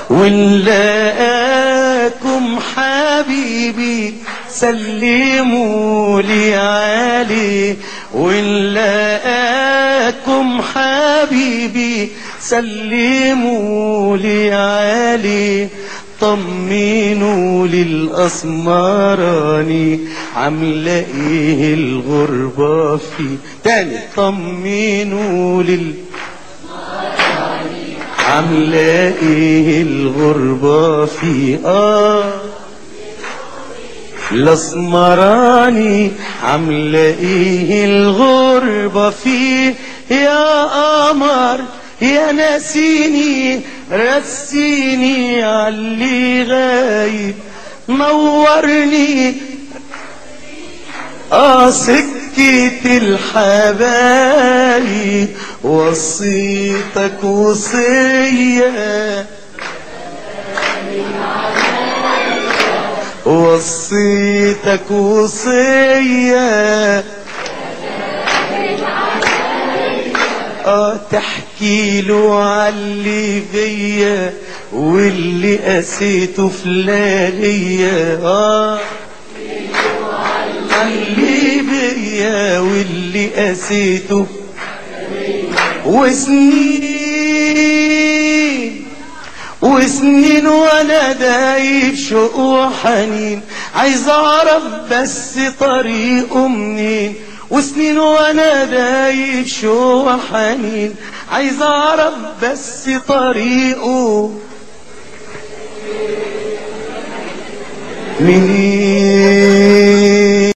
ونلاقاكم حبيبي سلموا لي عليه ونلاقاكم حبيبي سلموا لي عليه طمنوا للأسمراني عاملة ايه الغربة فيه تاني طمنوا لل عاملة ايه الغربة فيه اه الاسمراني عاملة ايه الغربة فيه يا قمر يا ناسيني رسيني عاللي غايب نورني اه سكة الحبايب وصيتك وصية وصيتك وصية اه تحكي له عاللي بيا واللي قسيته في لاغية اه عاللي بيا واللي قسيته وسنين وسنين وانا دايب شوق وحنين عايز اعرف بس طريقه منين وسنين وانا دايب شوق وحنين عايز اعرف بس طريقه منين